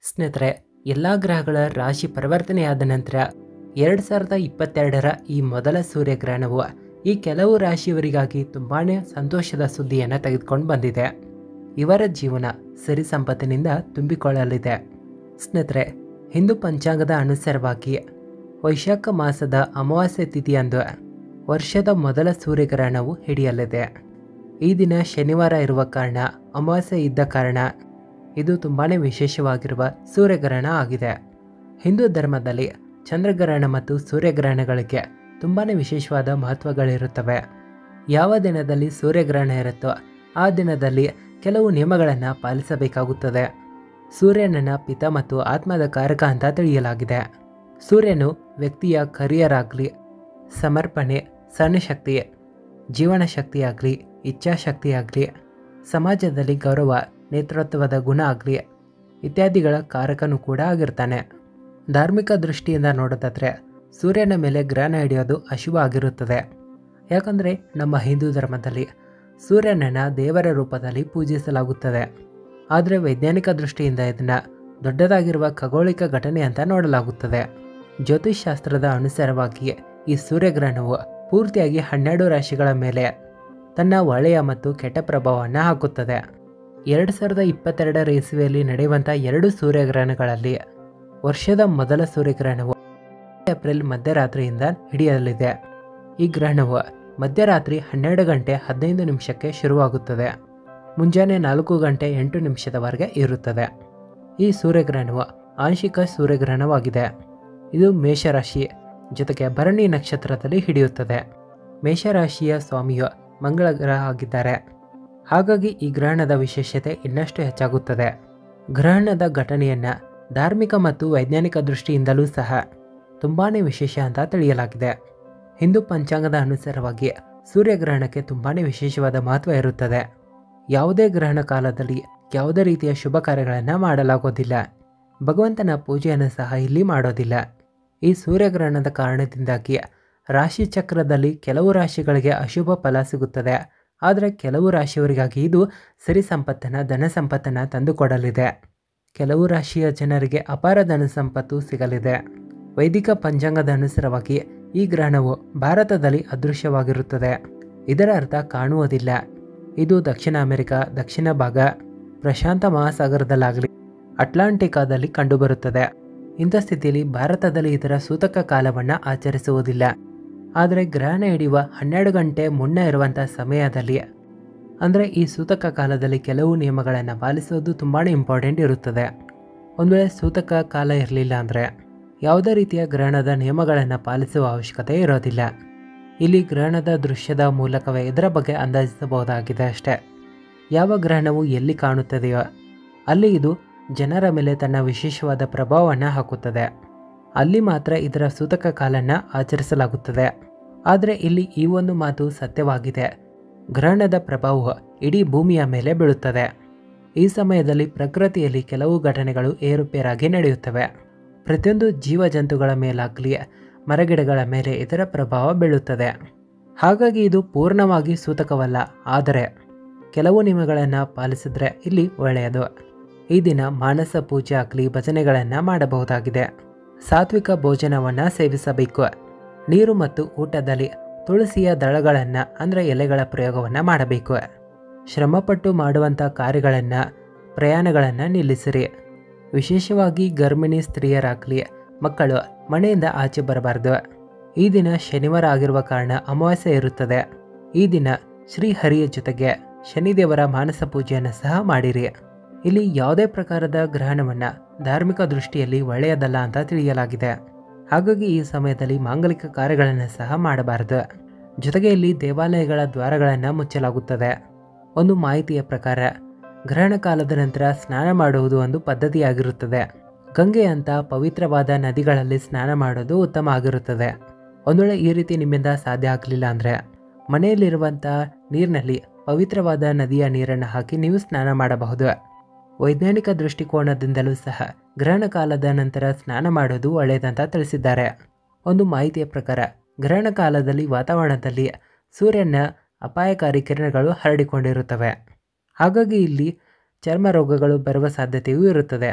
ಸ್ನೇಹಿತರೆ ಎಲ್ಲ ಗ್ರಹಗಳ ರಾಶಿ ಪರಿವರ್ತನೆಯಾದ ನಂತರ ಎರಡು ಸಾವಿರದ ಇಪ್ಪತ್ತೆರಡರ ಈ ಮೊದಲ ಸೂರ್ಯಗ್ರಹಣವು ಈ ಕೆಲವು ರಾಶಿಯವರಿಗಾಗಿ ತುಂಬಾ ಸಂತೋಷದ ಸುದ್ದಿಯನ್ನು ತೆಗೆದುಕೊಂಡು ಬಂದಿದೆ ಇವರ ಜೀವನ ಸಿರಿ ಸಂಪತ್ತಿನಿಂದ ತುಂಬಿಕೊಳ್ಳಲಿದೆ ಸ್ನೇಹಿತರೆ ಹಿಂದೂ ಪಂಚಾಂಗದ ಅನುಸಾರವಾಗಿ ವೈಶಾಖ ಮಾಸದ ಅಮಾವಾಸ್ಯೆ ತಿಥಿಯಂದು ವರ್ಷದ ಮೊದಲ ಸೂರ್ಯಗ್ರಹಣವು ಹಿಡಿಯಲಿದೆ ಈ ದಿನ ಶನಿವಾರ ಇರುವ ಕಾರಣ ಅಮಾವಾಸ್ಯೆ ಇದ್ದ ಕಾರಣ ಇದು ತುಂಬಾ ವಿಶೇಷವಾಗಿರುವ ಸೂರ್ಯಗ್ರಹಣ ಆಗಿದೆ ಹಿಂದೂ ಧರ್ಮದಲ್ಲಿ ಚಂದ್ರಗ್ರಹಣ ಮತ್ತು ಸೂರ್ಯಗ್ರಹಣಗಳಿಗೆ ತುಂಬಾ ವಿಶೇಷವಾದ ಮಹತ್ವಗಳಿರುತ್ತವೆ ಯಾವ ದಿನದಲ್ಲಿ ಸೂರ್ಯಗ್ರಹಣ ಇರುತ್ತೋ ಆ ದಿನದಲ್ಲಿ ಕೆಲವು ನಿಯಮಗಳನ್ನು ಪಾಲಿಸಬೇಕಾಗುತ್ತದೆ ಸೂರ್ಯನನ್ನ ಪಿತ ಮತ್ತು ಆತ್ಮದ ಕಾರಕ ಅಂತ ತಿಳಿಯಲಾಗಿದೆ ಸೂರ್ಯನು ವ್ಯಕ್ತಿಯ ಕರಿಯರ್ ಆಗಲಿ ಸಮರ್ಪಣೆ ಸಹನಶಕ್ತಿ ಜೀವನ ಶಕ್ತಿಯಾಗಲಿ ಇಚ್ಛಾಶಕ್ತಿಯಾಗಲಿ ಸಮಾಜದಲ್ಲಿ ಗೌರವ ನೇತೃತ್ವದ ಗುಣ ಆಗಲಿ ಇತ್ಯಾದಿಗಳ ಕಾರಕನೂ ಕೂಡ ಆಗಿರ್ತಾನೆ ಧಾರ್ಮಿಕ ದೃಷ್ಟಿಯಿಂದ ನೋಡೋದಾದ್ರೆ ಸೂರ್ಯನ ಮೇಲೆ ಗ್ರಹಣ ಹಿಡಿಯೋದು ಅಶುಭ ಆಗಿರುತ್ತದೆ ಯಾಕಂದರೆ ನಮ್ಮ ಹಿಂದೂ ಧರ್ಮದಲ್ಲಿ ಸೂರ್ಯನನ್ನು ದೇವರ ರೂಪದಲ್ಲಿ ಪೂಜಿಸಲಾಗುತ್ತದೆ ಆದರೆ ವೈಜ್ಞಾನಿಕ ದೃಷ್ಟಿಯಿಂದ ಇದನ್ನು ದೊಡ್ಡದಾಗಿರುವ ಖಗೋಳಿಕ ಘಟನೆ ಅಂತ ನೋಡಲಾಗುತ್ತದೆ ಜ್ಯೋತಿಷ್ ಶಾಸ್ತ್ರದ ಅನುಸಾರವಾಗಿ ಈ ಸೂರ್ಯಗ್ರಹಣವು ಪೂರ್ತಿಯಾಗಿ ಹನ್ನೆರಡು ರಾಶಿಗಳ ಮೇಲೆ ತನ್ನ ಒಳ್ಳೆಯ ಮತ್ತು ಕೆಟ್ಟ ಪ್ರಭಾವವನ್ನು ಹಾಕುತ್ತದೆ ಎರಡು ಸಾವಿರದ ಇಪ್ಪತ್ತೆರಡರ ಇಸುವೆಯಲ್ಲಿ ನಡೆಯುವಂಥ ಎರಡು ಸೂರ್ಯಗ್ರಹಣಗಳಲ್ಲಿ ವರ್ಷದ ಮೊದಲ ಸೂರ್ಯಗ್ರಹಣವು ಏಪ್ರಿಲ್ ಮಧ್ಯರಾತ್ರಿಯಿಂದ ಹಿಡಿಯಲಿದೆ ಈ ಗ್ರಹಣವು ಮಧ್ಯರಾತ್ರಿ ಹನ್ನೆರಡು ಗಂಟೆ ಹದಿನೈದು ನಿಮಿಷಕ್ಕೆ ಶುರುವಾಗುತ್ತದೆ ಮುಂಜಾನೆ ನಾಲ್ಕು ಗಂಟೆ ಎಂಟು ನಿಮಿಷದವರೆಗೆ ಇರುತ್ತದೆ ಈ ಸೂರ್ಯಗ್ರಹಣವು ಆಂಶಿಕ ಸೂರ್ಯಗ್ರಹಣವಾಗಿದೆ ಇದು ಮೇಷರಾಶಿ ಜೊತೆಗೆ ಭರಣಿ ನಕ್ಷತ್ರದಲ್ಲಿ ಹಿಡಿಯುತ್ತದೆ ಮೇಷರಾಶಿಯ ಸ್ವಾಮಿಯು ಮಂಗಳ ಗ್ರಹ ಆಗಿದ್ದಾರೆ ಹಾಗಾಗಿ ಈ ಗ್ರಹಣದ ವಿಶೇಷತೆ ಇನ್ನಷ್ಟು ಹೆಚ್ಚಾಗುತ್ತದೆ ಗ್ರಹಣದ ಘಟನೆಯನ್ನು ಧಾರ್ಮಿಕ ಮತ್ತು ವೈಜ್ಞಾನಿಕ ದೃಷ್ಟಿಯಿಂದಲೂ ಸಹ ತುಂಬಾ ವಿಶೇಷ ಅಂತ ತಿಳಿಯಲಾಗಿದೆ ಹಿಂದೂ ಪಂಚಾಂಗದ ಅನುಸಾರವಾಗಿ ಸೂರ್ಯಗ್ರಹಣಕ್ಕೆ ತುಂಬಾ ವಿಶೇಷವಾದ ಮಹತ್ವ ಇರುತ್ತದೆ ಯಾವುದೇ ಗ್ರಹಣ ಕಾಲದಲ್ಲಿ ಯಾವುದೇ ರೀತಿಯ ಶುಭ ಕಾರ್ಯಗಳನ್ನು ಮಾಡಲಾಗೋದಿಲ್ಲ ಭಗವಂತನ ಪೂಜೆಯನ್ನು ಸಹ ಇಲ್ಲಿ ಮಾಡೋದಿಲ್ಲ ಈ ಸೂರ್ಯಗ್ರಹಣದ ಕಾರಣದಿಂದಾಗಿ ರಾಶಿ ಚಕ್ರದಲ್ಲಿ ಕೆಲವು ರಾಶಿಗಳಿಗೆ ಅಶುಭ ಫಲ ಸಿಗುತ್ತದೆ ಆದರೆ ಕೆಲವು ರಾಶಿಯವರಿಗಾಗಿ ಇದು ಸಿರಿ ಸಂಪತ್ತನ್ನು ಧನ ಸಂಪತ್ತನ್ನು ತಂದುಕೊಡಲಿದೆ ಕೆಲವು ರಾಶಿಯ ಜನರಿಗೆ ಅಪಾರ ಧನ ಸಂಪತ್ತು ಸಿಗಲಿದೆ ವೈದಿಕ ಪಂಚಾಂಗದ ಅನುಸಾರವಾಗಿ ಈ ಗ್ರಹಣವು ಭಾರತದಲ್ಲಿ ಅದೃಶ್ಯವಾಗಿರುತ್ತದೆ ಇದರ ಅರ್ಥ ಕಾಣುವುದಿಲ್ಲ ಇದು ದಕ್ಷಿಣ ಅಮೆರಿಕ ದಕ್ಷಿಣ ಭಾಗ ಪ್ರಶಾಂತ ಮಹಾಸಾಗರದಲ್ಲಾಗಲಿ ಅಟ್ಲಾಂಟಿಕಾದಲ್ಲಿ ಕಂಡುಬರುತ್ತದೆ ಇಂಥ ಸ್ಥಿತಿಯಲ್ಲಿ ಭಾರತದಲ್ಲಿ ಇದರ ಸೂತಕ ಕಾಲವನ್ನು ಆಚರಿಸುವುದಿಲ್ಲ ಆದರೆ ಗ್ರಹಣ ಹಿಡಿಯುವ ಹನ್ನೆರಡು ಗಂಟೆ ಮುನ್ನ ಇರುವಂಥ ಸಮಯದಲ್ಲಿ ಅಂದರೆ ಈ ಸೂತಕ ಕಾಲದಲ್ಲಿ ಕೆಲವು ನಿಯಮಗಳನ್ನು ಪಾಲಿಸೋದು ತುಂಬಾ ಇಂಪಾರ್ಟೆಂಟ್ ಇರುತ್ತದೆ ಒಂದು ವೇಳೆ ಸೂತಕ ಕಾಲ ಇರಲಿಲ್ಲ ಅಂದರೆ ಯಾವುದೇ ರೀತಿಯ ಗ್ರಹಣದ ನಿಯಮಗಳನ್ನು ಪಾಲಿಸುವ ಅವಶ್ಯಕತೆ ಇರೋದಿಲ್ಲ ಇಲ್ಲಿ ಗ್ರಹಣದ ದೃಶ್ಯದ ಮೂಲಕವೇ ಇದರ ಬಗ್ಗೆ ಅಂದಾಜಿಸಬಹುದಾಗಿದೆ ಅಷ್ಟೇ ಯಾವ ಗ್ರಹಣವು ಎಲ್ಲಿ ಕಾಣುತ್ತದೆಯೋ ಅಲ್ಲಿ ಇದು ಜನರ ಮೇಲೆ ತನ್ನ ವಿಶೇಷವಾದ ಪ್ರಭಾವವನ್ನು ಹಾಕುತ್ತದೆ ಅಲ್ಲಿ ಮಾತ್ರ ಇದರ ಸೂತಕ ಕಾಲನ್ನು ಆಚರಿಸಲಾಗುತ್ತದೆ ಆದರೆ ಇಲ್ಲಿ ಈ ಒಂದು ಮಾತು ಸತ್ಯವಾಗಿದೆ ಗ್ರಹಣದ ಪ್ರಭಾವವು ಇಡೀ ಭೂಮಿಯ ಮೇಲೆ ಬೀಳುತ್ತದೆ ಈ ಸಮಯದಲ್ಲಿ ಪ್ರಕೃತಿಯಲ್ಲಿ ಕೆಲವು ಘಟನೆಗಳು ಏರುಪೇರಾಗಿ ನಡೆಯುತ್ತವೆ ಪ್ರತಿಯೊಂದು ಜೀವಜಂತುಗಳ ಮೇಲಾಗಲಿ ಮರಗಿಡಗಳ ಮೇಲೆ ಇದರ ಪ್ರಭಾವ ಬೀಳುತ್ತದೆ ಹಾಗಾಗಿ ಇದು ಪೂರ್ಣವಾಗಿ ಸೂತಕವಲ್ಲ ಆದರೆ ಕೆಲವು ನಿಯಮಗಳನ್ನು ಪಾಲಿಸಿದ್ರೆ ಇಲ್ಲಿ ಒಳ್ಳೆಯದು ಈ ದಿನ ಮಾನಸ ಪೂಜೆ ಆಗಲಿ ಭಜನೆಗಳನ್ನು ಮಾಡಬಹುದಾಗಿದೆ ಸಾತ್ವಿಕ ಭೋಜನವನ್ನು ಸೇವಿಸಬೇಕು ನೀರು ಮತ್ತು ಊಟದಲ್ಲಿ ತುಳಸಿಯ ದಳಗಳನ್ನು ಅಂದರೆ ಎಲೆಗಳ ಪ್ರಯೋಗವನ್ನು ಮಾಡಬೇಕು ಶ್ರಮಪಟ್ಟು ಮಾಡುವಂಥ ಕಾರ್ಯಗಳನ್ನು ಪ್ರಯಾಣಗಳನ್ನು ನಿಲ್ಲಿಸಿರಿ ವಿಶೇಷವಾಗಿ ಗರ್ಭಿಣಿ ಸ್ತ್ರೀಯರಾಗಲಿ ಮಕ್ಕಳು ಮನೆಯಿಂದ ಆಚೆ ಬರಬಾರ್ದು ಈ ದಿನ ಶನಿವಾರ ಆಗಿರುವ ಕಾರಣ ಅಮಾವಾಸ್ಯೆ ಇರುತ್ತದೆ ಈ ದಿನ ಶ್ರೀಹರಿಯ ಜೊತೆಗೆ ಶನಿದೇವರ ಮಾನಸ ಪೂಜೆಯನ್ನು ಸಹ ಮಾಡಿರಿ ಇಲ್ಲಿ ಯಾವುದೇ ಪ್ರಕಾರದ ಗ್ರಹಣವನ್ನು ಧಾರ್ಮಿಕ ದೃಷ್ಟಿಯಲ್ಲಿ ಒಳ್ಳೆಯದಲ್ಲ ಅಂತ ತಿಳಿಯಲಾಗಿದೆ ಹಾಗಾಗಿ ಈ ಸಮಯದಲ್ಲಿ ಮಾಂಗಲಿಕ ಕಾರ್ಯಗಳನ್ನು ಸಹ ಮಾಡಬಾರದು ಜೊತೆಗೆ ಇಲ್ಲಿ ದೇವಾಲಯಗಳ ದ್ವಾರಗಳನ್ನು ಮುಚ್ಚಲಾಗುತ್ತದೆ ಒಂದು ಮಾಹಿತಿಯ ಪ್ರಕಾರ ಗ್ರಹಣ ಕಾಲದ ನಂತರ ಸ್ನಾನ ಮಾಡುವುದು ಒಂದು ಪದ್ಧತಿಯಾಗಿರುತ್ತದೆ ಗಂಗೆ ಅಂತ ಪವಿತ್ರವಾದ ನದಿಗಳಲ್ಲಿ ಸ್ನಾನ ಮಾಡೋದು ಉತ್ತಮ ಆಗಿರುತ್ತದೆ ಒಂದು ವೇಳೆ ಈ ರೀತಿ ನಿಮ್ಮಿಂದ ಸಾಧ್ಯ ಆಗಲಿಲ್ಲ ಅಂದರೆ ಮನೆಯಲ್ಲಿರುವಂಥ ನೀರಿನಲ್ಲಿ ಪವಿತ್ರವಾದ ನದಿಯ ನೀರನ್ನು ಹಾಕಿ ನೀವು ಸ್ನಾನ ಮಾಡಬಹುದು ವೈಜ್ಞಾನಿಕ ದೃಷ್ಟಿಕೋನದಿಂದಲೂ ಸಹ ಗ್ರಹಣ ಕಾಲದ ನಂತರ ಸ್ನಾನ ಮಾಡೋದು ಒಳ್ಳೆಯದಂತ ತಿಳಿಸಿದ್ದಾರೆ ಒಂದು ಮಾಹಿತಿಯ ಪ್ರಕಾರ ಗ್ರಹಣ ಕಾಲದಲ್ಲಿ ವಾತಾವರಣದಲ್ಲಿ ಸೂರ್ಯನ ಅಪಾಯಕಾರಿ ಕಿರಣಗಳು ಹರಡಿಕೊಂಡಿರುತ್ತವೆ ಹಾಗಾಗಿ ಇಲ್ಲಿ ಚರ್ಮ ರೋಗಗಳು ಬರುವ ಸಾಧ್ಯತೆಯೂ ಇರುತ್ತದೆ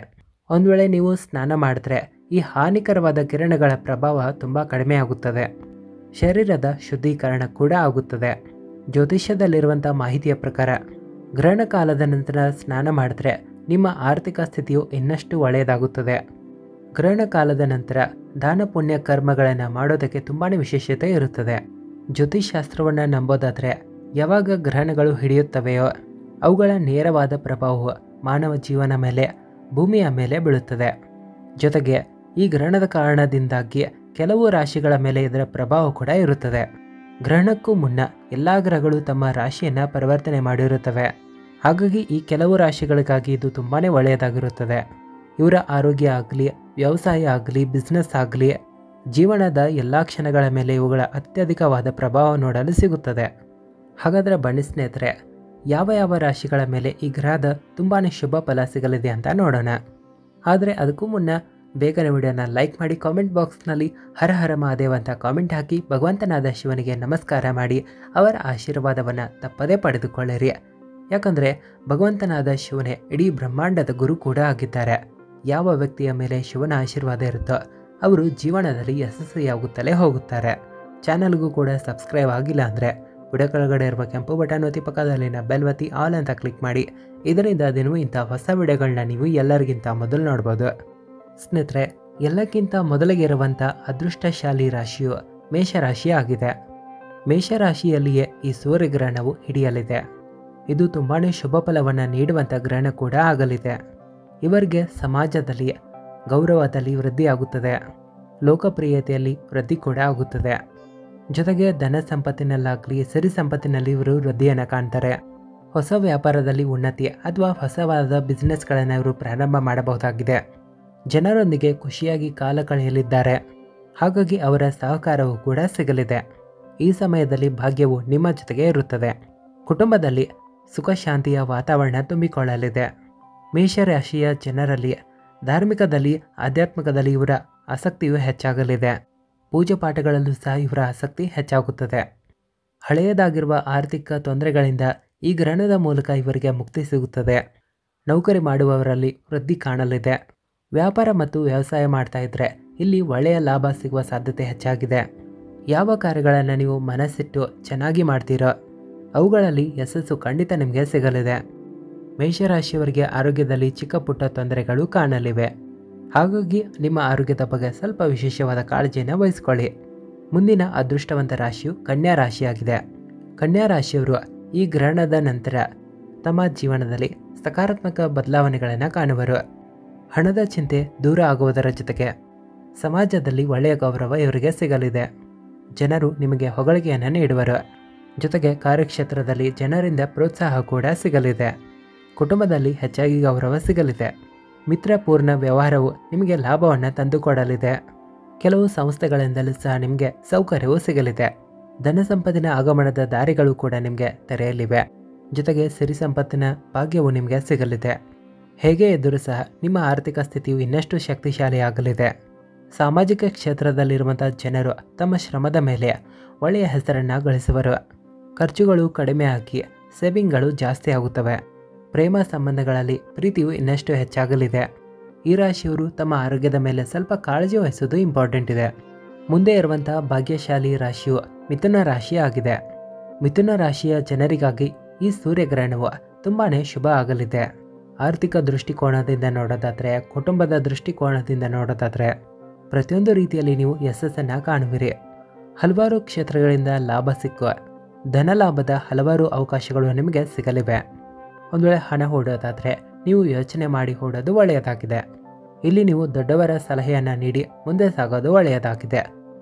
ಒಂದು ವೇಳೆ ನೀವು ಸ್ನಾನ ಮಾಡಿದ್ರೆ ಈ ಹಾನಿಕರವಾದ ಕಿರಣಗಳ ಪ್ರಭಾವ ತುಂಬ ಕಡಿಮೆ ಆಗುತ್ತದೆ ಶರೀರದ ಶುದ್ಧೀಕರಣ ಕೂಡ ಆಗುತ್ತದೆ ಜ್ಯೋತಿಷ್ಯದಲ್ಲಿರುವಂಥ ಮಾಹಿತಿಯ ಪ್ರಕಾರ ಗ್ರಹಣ ಕಾಲದ ನಂತರ ಸ್ನಾನ ಮಾಡಿದ್ರೆ ನಿಮ್ಮ ಆರ್ಥಿಕ ಸ್ಥಿತಿಯು ಇನ್ನಷ್ಟು ಒಳ್ಳೆಯದಾಗುತ್ತದೆ ಗ್ರಹಣ ಕಾಲದ ನಂತರ ದಾನ ಪುಣ್ಯ ಕರ್ಮಗಳನ್ನು ಮಾಡೋದಕ್ಕೆ ತುಂಬಾ ವಿಶೇಷತೆ ಇರುತ್ತದೆ ಜ್ಯೋತಿಷಾಸ್ತ್ರವನ್ನು ನಂಬೋದಾದರೆ ಯಾವಾಗ ಗ್ರಹಣಗಳು ಹಿಡಿಯುತ್ತವೆಯೋ ಅವುಗಳ ನೇರವಾದ ಪ್ರಭಾವವು ಮಾನವ ಜೀವನ ಮೇಲೆ ಭೂಮಿಯ ಮೇಲೆ ಬೀಳುತ್ತದೆ ಜೊತೆಗೆ ಈ ಗ್ರಹಣದ ಕಾರಣದಿಂದಾಗಿ ಕೆಲವು ರಾಶಿಗಳ ಮೇಲೆ ಇದರ ಪ್ರಭಾವ ಕೂಡ ಇರುತ್ತದೆ ಗ್ರಹಣಕ್ಕೂ ಮುನ್ನ ಎಲ್ಲ ಗ್ರಹಗಳು ತಮ್ಮ ರಾಶಿಯನ್ನು ಪರಿವರ್ತನೆ ಮಾಡಿರುತ್ತವೆ ಹಾಗಾಗಿ ಈ ಕೆಲವು ರಾಶಿಗಳಿಗಾಗಿ ಇದು ತುಂಬಾ ಒಳ್ಳೆಯದಾಗಿರುತ್ತದೆ ಇವರ ಆರೋಗ್ಯ ಆಗಲಿ ವ್ಯವಸಾಯ ಆಗಲಿ ಬಿಸ್ನೆಸ್ ಆಗಲಿ ಜೀವನದ ಎಲ್ಲ ಕ್ಷಣಗಳ ಮೇಲೆ ಇವುಗಳ ಅತ್ಯಧಿಕವಾದ ಪ್ರಭಾವ ನೋಡಲು ಸಿಗುತ್ತದೆ ಹಾಗಾದರೆ ಬನ್ನಿ ಸ್ನೇಹಿತರೆ ಯಾವ ಯಾವ ರಾಶಿಗಳ ಮೇಲೆ ಈ ಗ್ರಹದ ತುಂಬಾ ಶುಭ ಫಲ ಸಿಗಲಿದೆ ಅಂತ ನೋಡೋಣ ಆದರೆ ಅದಕ್ಕೂ ಮುನ್ನ ಬೇಗನೆ ವಿಡಿಯೋನ ಲೈಕ್ ಮಾಡಿ ಕಾಮೆಂಟ್ ಬಾಕ್ಸ್ನಲ್ಲಿ ಹರ ಹರ ಮಹಾದೇವ ಅಂತ ಕಾಮೆಂಟ್ ಹಾಕಿ ಭಗವಂತನಾದ ಶಿವನಿಗೆ ನಮಸ್ಕಾರ ಮಾಡಿ ಅವರ ಆಶೀರ್ವಾದವನ್ನು ತಪ್ಪದೇ ಪಡೆದುಕೊಳ್ಳಿರಿ ಯಾಕಂದರೆ ಭಗವಂತನಾದ ಶಿವನೇ ಇಡೀ ಬ್ರಹ್ಮಾಂಡದ ಗುರು ಕೂಡ ಆಗಿದ್ದಾರೆ ಯಾವ ವ್ಯಕ್ತಿಯ ಮೇಲೆ ಶಿವನ ಆಶೀರ್ವಾದ ಇರುತ್ತೋ ಅವರು ಜೀವನದಲ್ಲಿ ಯಶಸ್ವಿಯಾಗುತ್ತಲೇ ಹೋಗುತ್ತಾರೆ ಚಾನಲ್ಗೂ ಕೂಡ ಸಬ್ಸ್ಕ್ರೈಬ್ ಆಗಿಲ್ಲ ಅಂದರೆ ವಿಡಿಯೋ ಕೆಳಗಡೆ ಇರುವ ಕೆಂಪು ಬಟನ್ ಒತ್ತಿ ಪಕ್ಕದಲ್ಲಿನ ಬೆಲ್ ಒತ್ತಿ ಆಲ್ ಅಂತ ಕ್ಲಿಕ್ ಮಾಡಿ ಇದರಿಂದ ದಿನವೂ ಇಂಥ ಹೊಸ ವಿಡಿಯೋಗಳನ್ನ ನೀವು ಎಲ್ಲರಿಗಿಂತ ಮೊದಲು ನೋಡ್ಬೋದು ಸ್ನೇಹಿತರೆ ಎಲ್ಲಕ್ಕಿಂತ ಮೊದಲಿಗೆ ಇರುವಂಥ ಅದೃಷ್ಟಶಾಲಿ ರಾಶಿಯು ಮೇಷರಾಶಿ ಆಗಿದೆ ಮೇಷರಾಶಿಯಲ್ಲಿಯೇ ಈ ಸೂರ್ಯಗ್ರಹಣವು ಹಿಡಿಯಲಿದೆ ಇದು ತುಂಬಾ ಶುಭ ಫಲವನ್ನು ನೀಡುವಂಥ ಗ್ರಹಣ ಕೂಡ ಆಗಲಿದೆ ಇವರಿಗೆ ಸಮಾಜದಲ್ಲಿ ಗೌರವದಲ್ಲಿ ವೃದ್ಧಿಯಾಗುತ್ತದೆ ಲೋಕಪ್ರಿಯತೆಯಲ್ಲಿ ವೃದ್ಧಿ ಕೂಡ ಆಗುತ್ತದೆ ಜೊತೆಗೆ ಧನ ಸಂಪತ್ತಿನಲ್ಲಾಗಲಿ ಸಿರಿ ಸಂಪತ್ತಿನಲ್ಲಿ ಇವರು ವೃದ್ಧಿಯನ್ನು ಕಾಣ್ತಾರೆ ಹೊಸ ವ್ಯಾಪಾರದಲ್ಲಿ ಉನ್ನತಿ ಅಥವಾ ಹೊಸವಾದ ಬಿಸ್ನೆಸ್ಗಳನ್ನು ಇವರು ಪ್ರಾರಂಭ ಮಾಡಬಹುದಾಗಿದೆ ಜನರೊಂದಿಗೆ ಖುಷಿಯಾಗಿ ಕಾಲ ಕಳೆಯಲಿದ್ದಾರೆ ಹಾಗಾಗಿ ಅವರ ಸಹಕಾರವೂ ಕೂಡ ಸಿಗಲಿದೆ ಈ ಸಮಯದಲ್ಲಿ ಭಾಗ್ಯವು ನಿಮ್ಮ ಜೊತೆಗೆ ಇರುತ್ತದೆ ಕುಟುಂಬದಲ್ಲಿ ಸುಖ ಶಾಂತಿಯ ವಾತಾವರಣ ತುಂಬಿಕೊಳ್ಳಲಿದೆ ಮೇಷರಾಶಿಯ ಜನರಲ್ಲಿ ಧಾರ್ಮಿಕದಲ್ಲಿ ಆಧ್ಯಾತ್ಮಿಕದಲ್ಲಿ ಇವರ ಆಸಕ್ತಿಯು ಹೆಚ್ಚಾಗಲಿದೆ ಪೂಜೆ ಪಾಠಗಳಲ್ಲೂ ಸಹ ಇವರ ಆಸಕ್ತಿ ಹೆಚ್ಚಾಗುತ್ತದೆ ಹಳೆಯದಾಗಿರುವ ಆರ್ಥಿಕ ತೊಂದರೆಗಳಿಂದ ಈ ಗ್ರಹಣದ ಮೂಲಕ ಇವರಿಗೆ ಮುಕ್ತಿ ಸಿಗುತ್ತದೆ ನೌಕರಿ ಮಾಡುವವರಲ್ಲಿ ವೃದ್ಧಿ ಕಾಣಲಿದೆ ವ್ಯಾಪಾರ ಮತ್ತು ವ್ಯವಸಾಯ ಮಾಡ್ತಾ ಇದ್ರೆ ಇಲ್ಲಿ ಒಳ್ಳೆಯ ಲಾಭ ಸಿಗುವ ಸಾಧ್ಯತೆ ಹೆಚ್ಚಾಗಿದೆ ಯಾವ ಕಾರ್ಯಗಳನ್ನು ನೀವು ಮನಸ್ಸಿಟ್ಟು ಚೆನ್ನಾಗಿ ಮಾಡ್ತೀರೋ ಅವುಗಳಲ್ಲಿ ಯಶಸ್ಸು ಖಂಡಿತ ನಿಮಗೆ ಸಿಗಲಿದೆ ಮೇಷರಾಶಿಯವರಿಗೆ ಆರೋಗ್ಯದಲ್ಲಿ ಚಿಕ್ಕ ಪುಟ್ಟ ತೊಂದರೆಗಳು ಕಾಣಲಿವೆ ಹಾಗಾಗಿ ನಿಮ್ಮ ಆರೋಗ್ಯದ ಬಗ್ಗೆ ಸ್ವಲ್ಪ ವಿಶೇಷವಾದ ಕಾಳಜಿಯನ್ನು ವಹಿಸಿಕೊಳ್ಳಿ ಮುಂದಿನ ಅದೃಷ್ಟವಂತ ರಾಶಿಯು ಕನ್ಯಾ ರಾಶಿಯಾಗಿದೆ ಕನ್ಯಾ ರಾಶಿಯವರು ಈ ಗ್ರಹಣದ ನಂತರ ತಮ್ಮ ಜೀವನದಲ್ಲಿ ಸಕಾರಾತ್ಮಕ ಬದಲಾವಣೆಗಳನ್ನು ಕಾಣುವರು ಹಣದ ಚಿಂತೆ ದೂರ ಆಗುವುದರ ಜೊತೆಗೆ ಸಮಾಜದಲ್ಲಿ ಒಳ್ಳೆಯ ಗೌರವ ಇವರಿಗೆ ಸಿಗಲಿದೆ ಜನರು ನಿಮಗೆ ಹೊಗಳಿಕೆಯನ್ನು ನೀಡುವರು ಜೊತೆಗೆ ಕಾರ್ಯಕ್ಷೇತ್ರದಲ್ಲಿ ಜನರಿಂದ ಪ್ರೋತ್ಸಾಹ ಕೂಡ ಸಿಗಲಿದೆ ಕುಟುಂಬದಲ್ಲಿ ಹೆಚ್ಚಾಗಿ ಗೌರವ ಸಿಗಲಿದೆ ಮಿತ್ರಪೂರ್ಣ ವ್ಯವಹಾರವು ನಿಮಗೆ ಲಾಭವನ್ನು ತಂದುಕೊಡಲಿದೆ ಕೆಲವು ಸಂಸ್ಥೆಗಳಿಂದಲೂ ಸಹ ನಿಮಗೆ ಸೌಕರ್ಯವೂ ಸಿಗಲಿದೆ ಧನ ಸಂಪತ್ತಿನ ಆಗಮನದ ದಾರಿಗಳು ಕೂಡ ನಿಮಗೆ ತೆರೆಯಲಿವೆ ಜೊತೆಗೆ ಸಿರಿ ಸಂಪತ್ತಿನ ಭಾಗ್ಯವು ನಿಮಗೆ ಸಿಗಲಿದೆ ಹೇಗೆ ಇದ್ದರೂ ಸಹ ನಿಮ್ಮ ಆರ್ಥಿಕ ಸ್ಥಿತಿಯು ಇನ್ನಷ್ಟು ಶಕ್ತಿಶಾಲಿಯಾಗಲಿದೆ ಸಾಮಾಜಿಕ ಕ್ಷೇತ್ರದಲ್ಲಿರುವಂಥ ಜನರು ತಮ್ಮ ಶ್ರಮದ ಮೇಲೆ ಒಳ್ಳೆಯ ಹೆಸರನ್ನು ಗಳಿಸುವರು ಖರ್ಚುಗಳು ಕಡಿಮೆ ಆಗಿ ಸೇವಿಂಗ್ಗಳು ಜಾಸ್ತಿ ಆಗುತ್ತವೆ ಪ್ರೇಮ ಸಂಬಂಧಗಳಲ್ಲಿ ಪ್ರೀತಿಯು ಇನ್ನಷ್ಟು ಹೆಚ್ಚಾಗಲಿದೆ ಈ ರಾಶಿಯವರು ತಮ್ಮ ಆರೋಗ್ಯದ ಮೇಲೆ ಸ್ವಲ್ಪ ಕಾಳಜಿ ವಹಿಸೋದು ಇಂಪಾರ್ಟೆಂಟ್ ಇದೆ ಮುಂದೆ ಇರುವಂತಹ ಭಾಗ್ಯಶಾಲಿ ರಾಶಿಯು ಮಿಥುನ ರಾಶಿ ಆಗಿದೆ ಮಿಥುನ ರಾಶಿಯ ಜನರಿಗಾಗಿ ಈ ಸೂರ್ಯಗ್ರಹಣವು ತುಂಬಾ ಶುಭ ಆಗಲಿದೆ ಆರ್ಥಿಕ ದೃಷ್ಟಿಕೋನದಿಂದ ನೋಡೋದಾದರೆ ಕುಟುಂಬದ ದೃಷ್ಟಿಕೋನದಿಂದ ನೋಡೋದಾದರೆ ಪ್ರತಿಯೊಂದು ರೀತಿಯಲ್ಲಿ ನೀವು ಯಶಸ್ಸನ್ನು ಕಾಣುವಿರಿ ಹಲವಾರು ಕ್ಷೇತ್ರಗಳಿಂದ ಲಾಭ ಸಿಕ್ಕುವ ಧನ ಲಾಭದ ಹಲವಾರು ಅವಕಾಶಗಳು ನಿಮಗೆ ಸಿಗಲಿವೆ ಒಂದು ವೇಳೆ ಹಣ ಹೂಡೋದಾದರೆ ನೀವು ಯೋಚನೆ ಮಾಡಿ ಹೂಡೋದು ಒಳ್ಳೆಯದಾಗಿದೆ ಇಲ್ಲಿ ನೀವು ದೊಡ್ಡವರ ಸಲಹೆಯನ್ನು ನೀಡಿ ಮುಂದೆ ಸಾಗೋದು ಒಳ್ಳೆಯದಾಗಿದೆ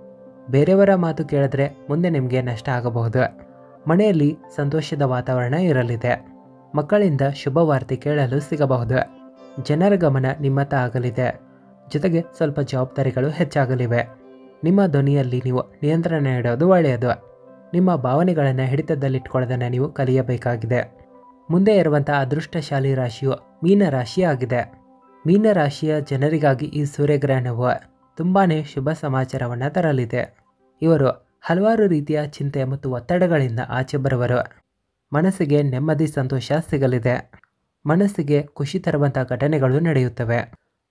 ಬೇರೆಯವರ ಮಾತು ಕೇಳಿದ್ರೆ ಮುಂದೆ ನಿಮಗೆ ನಷ್ಟ ಆಗಬಹುದು ಮನೆಯಲ್ಲಿ ಸಂತೋಷದ ವಾತಾವರಣ ಇರಲಿದೆ ಮಕ್ಕಳಿಂದ ಶುಭ ವಾರ್ತೆ ಕೇಳಲು ಸಿಗಬಹುದು ಜನರ ಗಮನ ನಿಮ್ಮತ್ತ ಆಗಲಿದೆ ಜೊತೆಗೆ ಸ್ವಲ್ಪ ಜವಾಬ್ದಾರಿಗಳು ಹೆಚ್ಚಾಗಲಿವೆ ನಿಮ್ಮ ಧ್ವನಿಯಲ್ಲಿ ನೀವು ನಿಯಂತ್ರಣ ಇಡೋದು ಒಳ್ಳೆಯದು ನಿಮ್ಮ ಭಾವನೆಗಳನ್ನು ಹಿಡಿತದಲ್ಲಿಟ್ಕೊಳ್ಳೋದನ್ನು ನೀವು ಕಲಿಯಬೇಕಾಗಿದೆ ಮುಂದೆ ಇರುವಂಥ ಅದೃಷ್ಟಶಾಲಿ ರಾಶಿಯು ಮೀನ ರಾಶಿ ಆಗಿದೆ ಮೀನ ರಾಶಿಯ ಜನರಿಗಾಗಿ ಈ ಸೂರ್ಯಗ್ರಹಣವು ತುಂಬಾ ಶುಭ ಸಮಾಚಾರವನ್ನು ತರಲಿದೆ ಇವರು ಹಲವಾರು ರೀತಿಯ ಚಿಂತೆ ಮತ್ತು ಒತ್ತಡಗಳಿಂದ ಆಚೆ ಬರುವರು ಮನಸ್ಸಿಗೆ ನೆಮ್ಮದಿ ಸಂತೋಷ ಸಿಗಲಿದೆ ಮನಸ್ಸಿಗೆ ಖುಷಿ ತರುವಂಥ ಘಟನೆಗಳು ನಡೆಯುತ್ತವೆ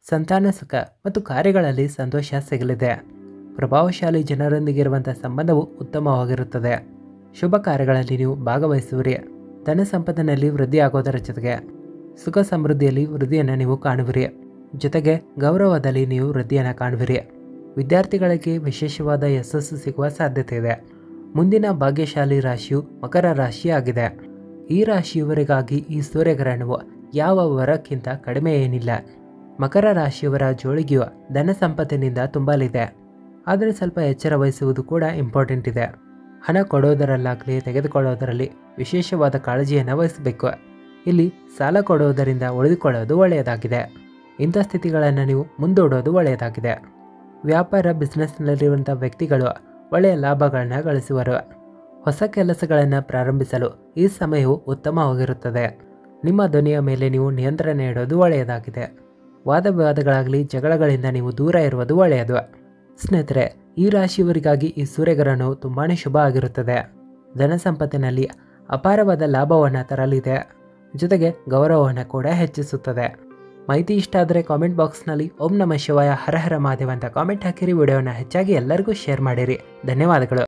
ಸಂತಾನ ಸುಖ ಮತ್ತು ಕಾರ್ಯಗಳಲ್ಲಿ ಸಂತೋಷ ಸಿಗಲಿದೆ ಪ್ರಭಾವಶಾಲಿ ಜನರೊಂದಿಗೆ ಇರುವಂಥ ಸಂಬಂಧವು ಉತ್ತಮವಾಗಿರುತ್ತದೆ ಶುಭ ಕಾರ್ಯಗಳಲ್ಲಿ ನೀವು ಭಾಗವಹಿಸುವಿರಿ ಧನ ಸಂಪತ್ತಿನಲ್ಲಿ ವೃದ್ಧಿ ಆಗೋದರ ಜೊತೆಗೆ ಸುಖ ಸಮೃದ್ಧಿಯಲ್ಲಿ ವೃದ್ಧಿಯನ್ನು ನೀವು ಕಾಣುವಿರಿ ಜೊತೆಗೆ ಗೌರವದಲ್ಲಿ ನೀವು ವೃದ್ಧಿಯನ್ನು ಕಾಣುವಿರಿ ವಿದ್ಯಾರ್ಥಿಗಳಿಗೆ ವಿಶೇಷವಾದ ಯಶಸ್ಸು ಸಿಗುವ ಸಾಧ್ಯತೆ ಇದೆ ಮುಂದಿನ ಭಾಗ್ಯಶಾಲಿ ರಾಶಿಯು ಮಕರ ರಾಶಿ ಆಗಿದೆ ಈ ರಾಶಿಯವರಿಗಾಗಿ ಈ ಸೂರ್ಯಗ್ರಹಣವು ಯಾವ ವರಕ್ಕಿಂತ ಕಡಿಮೆ ಏನಿಲ್ಲ ಮಕರ ರಾಶಿಯವರ ಜೋಳಿಗೆಯು ಧನ ಸಂಪತ್ತಿನಿಂದ ತುಂಬಲಿದೆ ಆದರೆ ಸ್ವಲ್ಪ ಎಚ್ಚರ ವಹಿಸುವುದು ಕೂಡ ಇಂಪಾರ್ಟೆಂಟ್ ಇದೆ ಹಣ ಕೊಡೋದರಲ್ಲಾಗಲಿ ತೆಗೆದುಕೊಳ್ಳೋದರಲ್ಲಿ ವಿಶೇಷವಾದ ಕಾಳಜಿಯನ್ನು ವಹಿಸಬೇಕು ಇಲ್ಲಿ ಸಾಲ ಕೊಡೋದರಿಂದ ಉಳಿದುಕೊಳ್ಳೋದು ಒಳ್ಳೆಯದಾಗಿದೆ ಇಂಥ ಸ್ಥಿತಿಗಳನ್ನು ನೀವು ಮುಂದೂಡೋದು ಒಳ್ಳೆಯದಾಗಿದೆ ವ್ಯಾಪಾರ ಬಿಸ್ನೆಸ್ನಲ್ಲಿರುವಂಥ ವ್ಯಕ್ತಿಗಳು ಒಳ್ಳೆಯ ಲಾಭಗಳನ್ನ ಗಳಿಸುವರು ಹೊಸ ಕೆಲಸಗಳನ್ನು ಪ್ರಾರಂಭಿಸಲು ಈ ಸಮಯವು ಉತ್ತಮವಾಗಿರುತ್ತದೆ ನಿಮ್ಮ ಧ್ವನಿಯ ಮೇಲೆ ನೀವು ನಿಯಂತ್ರಣ ಇಡೋದು ಒಳ್ಳೆಯದಾಗಿದೆ ವಾದ ವಿವಾದಗಳಾಗಲಿ ಜಗಳಗಳಿಂದ ನೀವು ದೂರ ಇರುವುದು ಒಳ್ಳೆಯದು ಸ್ನೇಹಿತರೆ ಈ ರಾಶಿಯವರಿಗಾಗಿ ಈ ಸೂರ್ಯಗ್ರಹಣವು ತುಂಬಾ ಶುಭ ಆಗಿರುತ್ತದೆ ಧನ ಸಂಪತ್ತಿನಲ್ಲಿ ಅಪಾರವಾದ ಲಾಭವನ್ನು ತರಲಿದೆ ಜೊತೆಗೆ ಗೌರವವನ್ನು ಕೂಡ ಹೆಚ್ಚಿಸುತ್ತದೆ ಮಾಹಿತಿ ಇಷ್ಟ ಆದರೆ ಕಾಮೆಂಟ್ ಬಾಕ್ಸ್ನಲ್ಲಿ ಓಂ ನಮ ಶಿವಾಯ ಹರ ಹರ ಮಹಾದೇವ ಅಂತ ಕಾಮೆಂಟ್ ಹಾಕಿರಿ ವಿಡಿಯೋನ ಹೆಚ್ಚಾಗಿ ಎಲ್ಲರಿಗೂ ಶೇರ್ ಮಾಡಿರಿ ಧನ್ಯವಾದಗಳು